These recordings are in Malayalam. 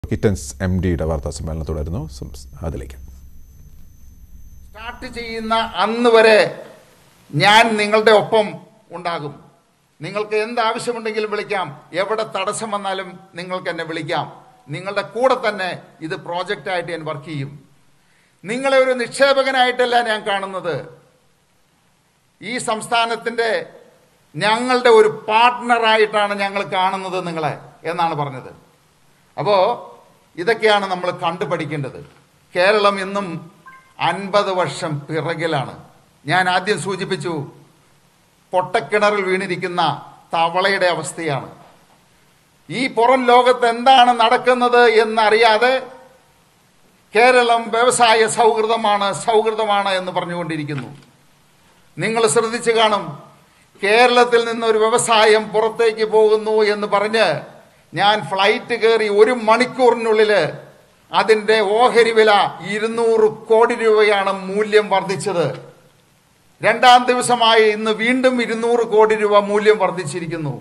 കിറ്റൻസ് എം ഡിയുടെ വാർത്താ സമ്മേളനം തുടരുന്നു സംസ്- അതിലേക്ക് സ്റ്റാർട്ട് ചെയ്യുന്ന അന്ന് വരെ ഞാൻ നിങ്ങളുടെ ഒപ്പം ഉണ്ടാകും നിങ്ങൾക്ക് എന്ത് ആവശ്യമുണ്ടെങ്കിലും വിളിക്കാം എവിടെ തടസ്സം വന്നാലും നിങ്ങൾക്ക് എന്നെ വിളിക്കാം നിങ്ങളുടെ കൂടെ തന്നെ ഇത് പ്രോജക്റ്റായിട്ട് ഞാൻ വർക്ക് ചെയ്യും നിങ്ങളെ ഒരു നിക്ഷേപകനായിട്ടല്ല ഞാൻ കാണുന്നത് ഈ സംസ്ഥാനത്തിൻ്റെ ഞങ്ങളുടെ ഒരു പാർട്ട്ണറായിട്ടാണ് ഞങ്ങൾ കാണുന്നത് നിങ്ങളെ എന്നാണ് പറഞ്ഞത് അപ്പോൾ ഇതൊക്കെയാണ് നമ്മൾ കണ്ടുപഠിക്കേണ്ടത് കേരളം ഇന്നും അൻപത് വർഷം പിറകിലാണ് ഞാൻ ആദ്യം സൂചിപ്പിച്ചു പൊട്ടക്കിണറിൽ വീണിരിക്കുന്ന തവളയുടെ അവസ്ഥയാണ് ഈ പുറം ലോകത്ത് എന്താണ് നടക്കുന്നത് എന്നറിയാതെ കേരളം വ്യവസായ സൗഹൃദമാണ് സൗഹൃദമാണ് എന്ന് പറഞ്ഞുകൊണ്ടിരിക്കുന്നു നിങ്ങൾ ശ്രദ്ധിച്ചു കാണും കേരളത്തിൽ നിന്ന് ഒരു വ്യവസായം പുറത്തേക്ക് പോകുന്നു എന്ന് പറഞ്ഞ് ഞാൻ ഫ്ലൈറ്റ് കയറി ഒരു മണിക്കൂറിനുള്ളിൽ അതിൻ്റെ ഓഹരി വില ഇരുന്നൂറ് കോടി രൂപയാണ് മൂല്യം വർദ്ധിച്ചത് രണ്ടാം ദിവസമായി ഇന്ന് വീണ്ടും ഇരുന്നൂറ് കോടി രൂപ മൂല്യം വർദ്ധിച്ചിരിക്കുന്നു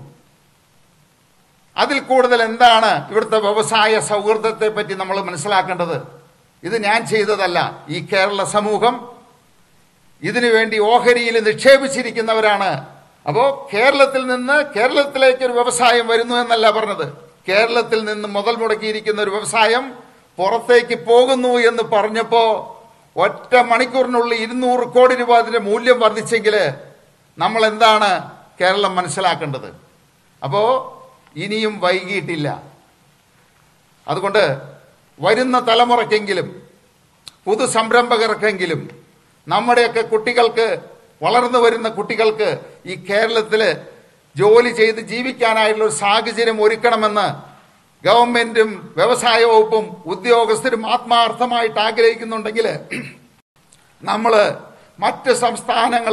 അതിൽ കൂടുതൽ എന്താണ് ഇവിടുത്തെ വ്യവസായ സൗഹൃദത്തെ പറ്റി നമ്മൾ മനസ്സിലാക്കേണ്ടത് ഇത് ഞാൻ ചെയ്തതല്ല ഈ കേരള സമൂഹം ഇതിനു വേണ്ടി ഓഹരിയിൽ നിക്ഷേപിച്ചിരിക്കുന്നവരാണ് അപ്പോൾ കേരളത്തിൽ നിന്ന് കേരളത്തിലേക്ക് ഒരു വ്യവസായം വരുന്നു എന്നല്ല പറഞ്ഞത് കേരളത്തിൽ നിന്ന് മുതൽ മുടക്കിയിരിക്കുന്ന ഒരു വ്യവസായം പുറത്തേക്ക് പോകുന്നു എന്ന് പറഞ്ഞപ്പോൾ ഒറ്റ മണിക്കൂറിനുള്ളിൽ ഇരുന്നൂറ് കോടി രൂപ അതിന്റെ മൂല്യം വർദ്ധിച്ചെങ്കിൽ നമ്മൾ എന്താണ് കേരളം മനസ്സിലാക്കേണ്ടത് അപ്പോൾ ഇനിയും വൈകിയിട്ടില്ല അതുകൊണ്ട് വരുന്ന തലമുറയ്ക്കെങ്കിലും പുതു സംരംഭകർക്കെങ്കിലും നമ്മുടെയൊക്കെ കുട്ടികൾക്ക് വളർന്നു വരുന്ന കുട്ടികൾക്ക് ഈ കേരളത്തിൽ ജോലി ചെയ്ത് ജീവിക്കാനായിട്ടുള്ള ഒരു സാഹചര്യം ഒരുക്കണമെന്ന് ഗവൺമെന്റും വ്യവസായ വകുപ്പും ഉദ്യോഗസ്ഥരും ആത്മാർത്ഥമായിട്ട് ആഗ്രഹിക്കുന്നുണ്ടെങ്കിൽ നമ്മൾ മറ്റ് സംസ്ഥാനങ്ങൾ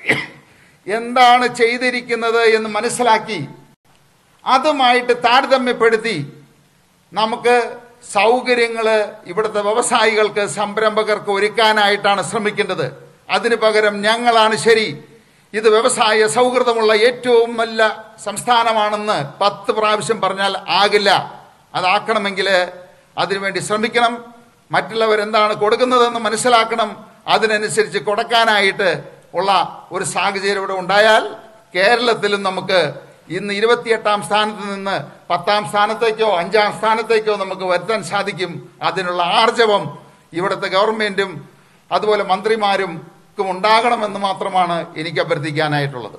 എന്താണ് ചെയ്തിരിക്കുന്നത് എന്ന് മനസ്സിലാക്കി അതുമായിട്ട് താരതമ്യപ്പെടുത്തി നമുക്ക് സൗകര്യങ്ങൾ ഇവിടുത്തെ വ്യവസായികൾക്ക് സംരംഭകർക്ക് ഒരുക്കാനായിട്ടാണ് ശ്രമിക്കേണ്ടത് അതിനു പകരം ഞങ്ങളാണ് ശരി ഇത് വ്യവസായ സൗഹൃദമുള്ള ഏറ്റവും നല്ല സംസ്ഥാനമാണെന്ന് പത്ത് പ്രാവശ്യം പറഞ്ഞാൽ ആകില്ല അതാക്കണമെങ്കിൽ അതിനുവേണ്ടി ശ്രമിക്കണം മറ്റുള്ളവർ എന്താണ് കൊടുക്കുന്നതെന്ന് മനസ്സിലാക്കണം അതിനനുസരിച്ച് കൊടുക്കാനായിട്ട് ഉള്ള ഒരു സാഹചര്യം ഇവിടെ ഉണ്ടായാൽ കേരളത്തിലും നമുക്ക് ഇന്ന് ഇരുപത്തിയെട്ടാം സ്ഥാനത്ത് നിന്ന് പത്താം സ്ഥാനത്തേക്കോ അഞ്ചാം സ്ഥാനത്തേക്കോ നമുക്ക് വരുത്താൻ സാധിക്കും അതിനുള്ള ആർജവം ഇവിടുത്തെ ഗവൺമെന്റും അതുപോലെ മന്ത്രിമാരും ക്കും ഉണ്ടാകണമെന്ന് മാത്രമാണ് എനിക്ക് അഭ്യർത്ഥിക്കാനായിട്ടുള്ളത്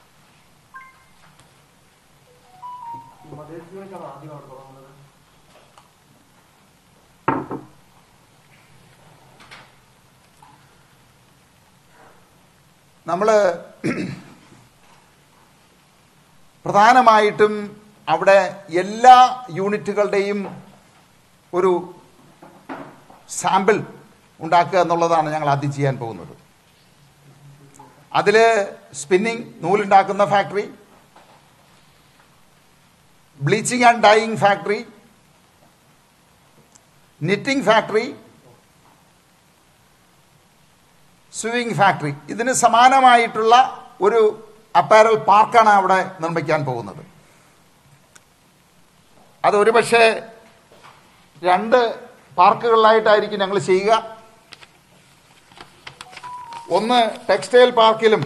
നമ്മൾ പ്രധാനമായിട്ടും അവിടെ എല്ലാ യൂണിറ്റുകളുടെയും ഒരു സാമ്പിൾ ഉണ്ടാക്കുക എന്നുള്ളതാണ് ഞങ്ങൾ ആദ്യം ചെയ്യാൻ പോകുന്നത് അതിൽ സ്പിന്നിങ് നൂലുണ്ടാക്കുന്ന factory bleaching and dyeing factory knitting factory swimming factory ഇതിന് സമാനമായിട്ടുള്ള ഒരു അപ്പാരൽ പാർക്കാണ് അവിടെ നിർമ്മിക്കാൻ പോകുന്നത് അത് ഒരുപക്ഷെ രണ്ട് പാർക്കുകളിലായിട്ടായിരിക്കും ഞങ്ങൾ ചെയ്യുക ഒന്ന് ടെക്സ്റ്റൈൽ പാർക്കിലും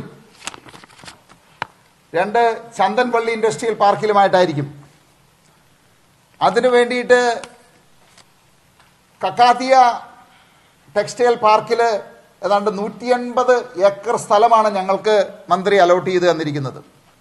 രണ്ട് ചന്ദൻപള്ളി ഇൻഡസ്ട്രിയൽ പാർക്കിലുമായിട്ടായിരിക്കും അതിനു വേണ്ടിയിട്ട് കക്കാത്തിയ ടെക്സ്റ്റൈൽ പാർക്കിൽ ഏതാണ്ട് നൂറ്റി എൺപത് ഏക്കർ സ്ഥലമാണ് ഞങ്ങൾക്ക് മന്ത്രി അലോട്ട് ചെയ്ത് തന്നിരിക്കുന്നത്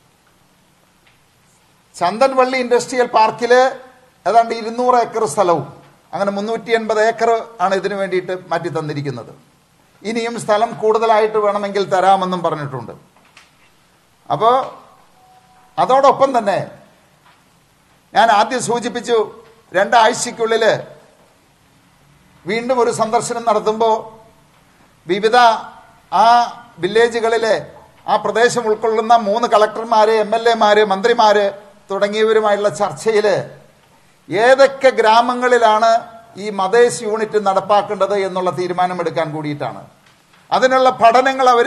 ചന്ദൻപള്ളി ഇൻഡസ്ട്രിയൽ പാർക്കിൽ ഏതാണ്ട് ഇരുന്നൂറ് ഏക്കർ സ്ഥലവും അങ്ങനെ മുന്നൂറ്റി എൺപത് ഏക്കർ ആണ് ഇതിനു വേണ്ടിയിട്ട് മാറ്റി തന്നിരിക്കുന്നത് ഇനിയും സ്ഥലം കൂടുതലായിട്ട് വേണമെങ്കിൽ തരാമെന്നും പറഞ്ഞിട്ടുണ്ട് അപ്പോൾ അതോടൊപ്പം തന്നെ ഞാൻ ആദ്യം സൂചിപ്പിച്ചു രണ്ടാഴ്ചയ്ക്കുള്ളിൽ വീണ്ടും ഒരു സന്ദർശനം നടത്തുമ്പോൾ വിവിധ ആ വില്ലേജുകളിലെ ആ പ്രദേശം ഉൾക്കൊള്ളുന്ന മൂന്ന് കളക്ടർമാര് എം എൽ എമാര് മന്ത്രിമാര് തുടങ്ങിയവരുമായുള്ള ചർച്ചയിൽ ഏതൊക്കെ ഗ്രാമങ്ങളിലാണ് ഈ മതേശ് യൂണിറ്റ് നടപ്പാക്കേണ്ടത് എന്നുള്ള തീരുമാനമെടുക്കാൻ കൂടിയിട്ടാണ് അതിനുള്ള പഠനങ്ങൾ അവർ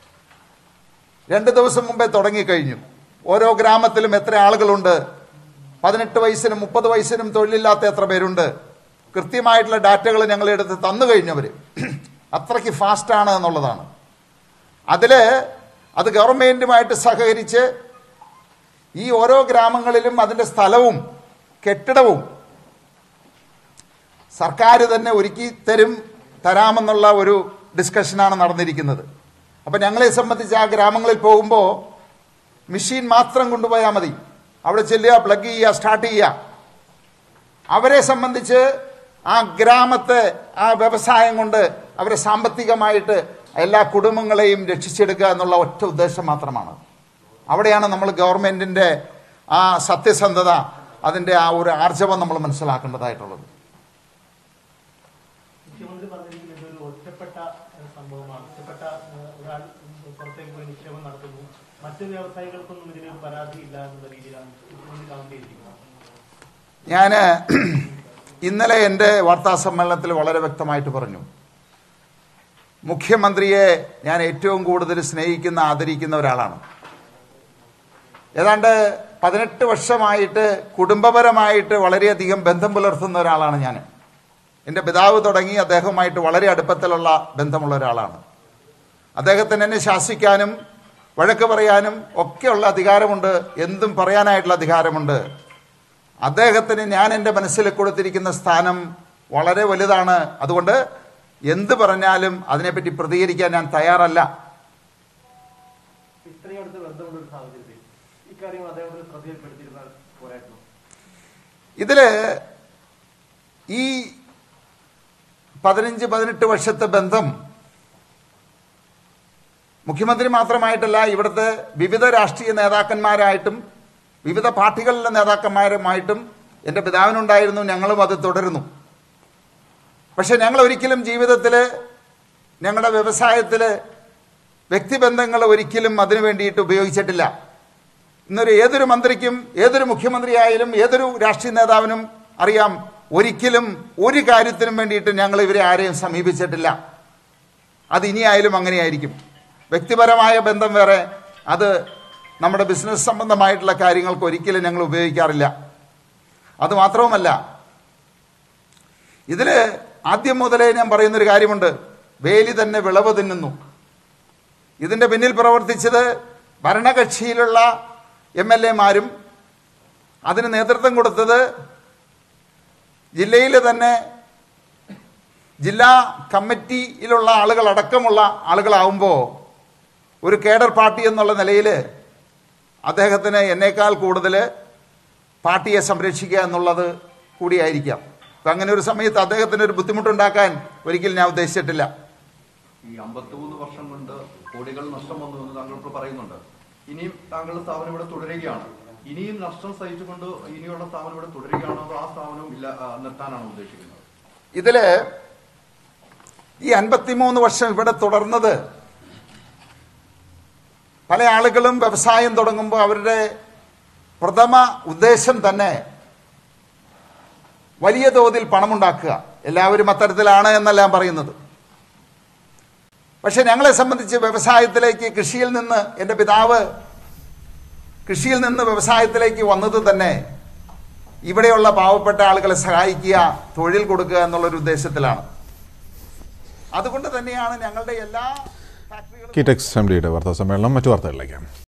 രണ്ട് ദിവസം മുമ്പേ തുടങ്ങിക്കഴിഞ്ഞു ഓരോ ഗ്രാമത്തിലും എത്ര ആളുകളുണ്ട് പതിനെട്ട് വയസ്സിനും മുപ്പത് വയസ്സിനും തൊഴിലില്ലാത്ത എത്ര പേരുണ്ട് കൃത്യമായിട്ടുള്ള ഡാറ്റകൾ ഞങ്ങൾ എടുത്ത് തന്നു കഴിഞ്ഞവർ അത്രയ്ക്ക് ഫാസ്റ്റാണ് എന്നുള്ളതാണ് അതിൽ അത് ഗവൺമെൻറ്റുമായിട്ട് സഹകരിച്ച് ഈ ഓരോ ഗ്രാമങ്ങളിലും അതിൻ്റെ സ്ഥലവും കെട്ടിടവും സർക്കാർ തന്നെ ഒരുക്കി തരും തരാമെന്നുള്ള ഒരു ഡിസ്കഷനാണ് നടന്നിരിക്കുന്നത് അപ്പം ഞങ്ങളെ സംബന്ധിച്ച് ആ ഗ്രാമങ്ങളിൽ പോകുമ്പോൾ മെഷീൻ മാത്രം കൊണ്ടുപോയാൽ മതി അവിടെ ചെല്ലുക പ്ലഗ് ചെയ്യുക സ്റ്റാർട്ട് ചെയ്യുക അവരെ സംബന്ധിച്ച് ആ ഗ്രാമത്തെ ആ വ്യവസായം കൊണ്ട് അവരെ സാമ്പത്തികമായിട്ട് എല്ലാ കുടുംബങ്ങളെയും രക്ഷിച്ചെടുക്കുക എന്നുള്ള ഒറ്റ ഉദ്ദേശം മാത്രമാണ് അവിടെയാണ് നമ്മൾ ഗവൺമെൻറ്റിൻ്റെ ആ സത്യസന്ധത അതിൻ്റെ ആ ഒരു ആർജവം നമ്മൾ മനസ്സിലാക്കേണ്ടതായിട്ടുള്ളത് മുഖ്യമന്ത്രി പറഞ്ഞിരിക്കുന്നത് ഒരു ഒറ്റപ്പെട്ട ഏഹ്, സംഭവമാണ് ഒറ്റപ്പെട്ട ഏഹ്, ഒരാൾ പുറത്തേക്ക് പോയി നിക്ഷേപം നടത്തുന്നു മറ്റു വ്യവസായികൾക്കൊന്നും ഇതിനൊരു പരാതി ഇല്ല എന്നുള്ള രീതിയിലാണ് മുഖ്യമന്ത്രി കൗണ്ട് ചെയ്തിരിക്കുന്നത് ഞാൻ ഇന്നലെ എൻ്റെ വാർത്താ സമ്മേളനത്തിൽ വളരെ വ്യക്തമായിട്ട് പറഞ്ഞു മുഖ്യമന്ത്രിയെ ഞാൻ ഏറ്റവും കൂടുതൽ സ്നേഹിക്കുന്ന ആദരിക്കുന്ന ഒരാളാണ് ഏതാണ്ട് പതിനെട്ട് വർഷമായിട്ട് കുടുംബപരമായിട്ട് വളരെയധികം ബന്ധം പുലർത്തുന്ന ഒരാളാണ് ഞാൻ എൻ്റെ പിതാവ് തുടങ്ങി അദ്ദേഹവുമായിട്ട് വളരെ അടുപ്പത്തിലുള്ള ബന്ധമുള്ള ഒരാളാണ് അദ്ദേഹത്തിന് എന്നെ ശാസിക്കാനും വഴക്ക് പറയാനും ഒക്കെയുള്ള അധികാരമുണ്ട് എന്തും പറയാനായിട്ടുള്ള അധികാരമുണ്ട് അദ്ദേഹത്തിന് ഞാൻ എൻ്റെ മനസ്സിൽ കൊടുത്തിരിക്കുന്ന സ്ഥാനം വളരെ വലുതാണ് അതുകൊണ്ട് എന്ത് പറഞ്ഞാലും അതിനെപ്പറ്റി പ്രതികരിക്കാൻ ഞാൻ തയ്യാറല്ല ഇത്രയും അടുത്ത് ബന്ധമുള്ള ഒരു സാഹചര്യത്തിൽ ഇക്കാര്യങ്ങൾ അദ്ദേഹത്തിന് ശ്രദ്ധയിൽപ്പെടുത്തിയിരുന്നാൽ പോരായിരുന്നു ഇതിൽ ഈ പതിനഞ്ച് പതിനെട്ട് വർഷത്തെ ബന്ധം മുഖ്യമന്ത്രി മാത്രമായിട്ടല്ല ഇവിടുത്തെ വിവിധ രാഷ്ട്രീയ നേതാക്കന്മാരായിട്ടും വിവിധ പാർട്ടികളിലെ നേതാക്കന്മാരുമായിട്ടും എൻ്റെ പിതാവിനുണ്ടായിരുന്നു ഞങ്ങളും അത് തുടരുന്നു പക്ഷെ ഞങ്ങൾ ഒരിക്കലും ജീവിതത്തിൽ ഞങ്ങളുടെ വ്യവസായത്തിൽ വ്യക്തിബന്ധങ്ങൾ ഒരിക്കലും അതിനു വേണ്ടിയിട്ട് ഉപയോഗിച്ചിട്ടില്ല ഇന്നൊരു ഏതൊരു മന്ത്രിക്കും ഏതൊരു മുഖ്യമന്ത്രിയായാലും ഏതൊരു രാഷ്ട്രീയ നേതാവിനും അറിയാം ഒരിക്കലും ഒരു കാര്യത്തിനും വേണ്ടിയിട്ട് ഞങ്ങൾ ഇവരെ ആരെയും സമീപിച്ചിട്ടില്ല അത് ഇനിയായാലും അങ്ങനെയായിരിക്കും വ്യക്തിപരമായ ബന്ധം വേറെ അത് നമ്മുടെ ബിസിനസ് സംബന്ധമായിട്ടുള്ള കാര്യങ്ങൾക്ക് ഒരിക്കലും ഞങ്ങൾ ഉപയോഗിക്കാറില്ല അത് മാത്രവുമല്ല ഇതിൽ ആദ്യം മുതലേ ഞാൻ പറയുന്നൊരു കാര്യമുണ്ട് വേലി തന്നെ വിളവ് തിന്നുന്നു ഇതിൻ്റെ പിന്നിൽ പ്രവർത്തിച്ചത് ഭരണകക്ഷിയിലുള്ള എം എൽ എമാരും അതിന് നേതൃത്വം കൊടുത്തത് ജില്ലയിൽ തന്നെ ജില്ലാ കമ്മിറ്റിയിലുള്ള ആളുകൾ അടക്കമുള്ള ആളുകളാവുമ്പോൾ ഒരു കേഡർ പാർട്ടി എന്നുള്ള നിലയിൽ അദ്ദേഹത്തിന് എന്നേക്കാൾ കൂടുതൽ പാർട്ടിയെ സംരക്ഷിക്കുക എന്നുള്ളത് കൂടിയായിരിക്കാം അപ്പം അങ്ങനെ ഒരു സമയത്ത് അദ്ദേഹത്തിന് ഒരു ബുദ്ധിമുട്ടുണ്ടാക്കാൻ ഒരിക്കലും ഞാൻ ഉദ്ദേശിച്ചിട്ടില്ല ഈ അമ്പത്തിമൂന്ന് വർഷം കൊണ്ട് കോടികൾ നഷ്ടം വന്നു എന്ന് താങ്കൾ ഇപ്പോൾ പറയുന്നുണ്ട് ഇനിയും താങ്കളുടെ സ്ഥാപനം ഇവിടെ തുടരുകയാണ് ഇനിയും നഷ്ടം സഹിച്ചുകൊണ്ട് ഇനിയുള്ള സ്ഥാപനം ഇവിടെ തുടരുകയാണോ അതോ ആ സ്ഥാപനം ഇല്ല ആ, നിർത്താനാണോ ഉദ്ദേശിക്കുന്നത് ഇതില് ഈ അൻപത്തിമൂന്ന് വർഷം ഇവിടെ തുടർന്നത് പല ആളുകളും വ്യവസായം തുടങ്ങുമ്പോൾ അവരുടെ പ്രഥമ ഉദ്ദേശം തന്നെ വലിയ തോതിൽ പണമുണ്ടാക്കുക എല്ലാവരും അത്തരത്തിലാണ് എന്നല്ല ഞാൻ പറയുന്നത് പക്ഷെ ഞങ്ങളെ സംബന്ധിച്ച് വ്യവസായത്തിലേക്ക് കൃഷിയിൽ നിന്ന് എൻ്റെ പിതാവ് കൃഷിയിൽ നിന്ന് വ്യവസായത്തിലേക്ക് വന്നത് തന്നെ ഇവിടെയുള്ള പാവപ്പെട്ട ആളുകളെ സഹായിക്കുക തൊഴിൽ കൊടുക്കുക എന്നുള്ളൊരു ഉദ്ദേശത്തിലാണ് അതുകൊണ്ട് തന്നെയാണ് ഞങ്ങളുടെ എല്ലാ ഫാക്ടറികളും കിറ്റക്സ് എം ഡിയുടെ വാർത്താ സമ്മേളനം മറ്റു വാർത്തകളിലേക്ക്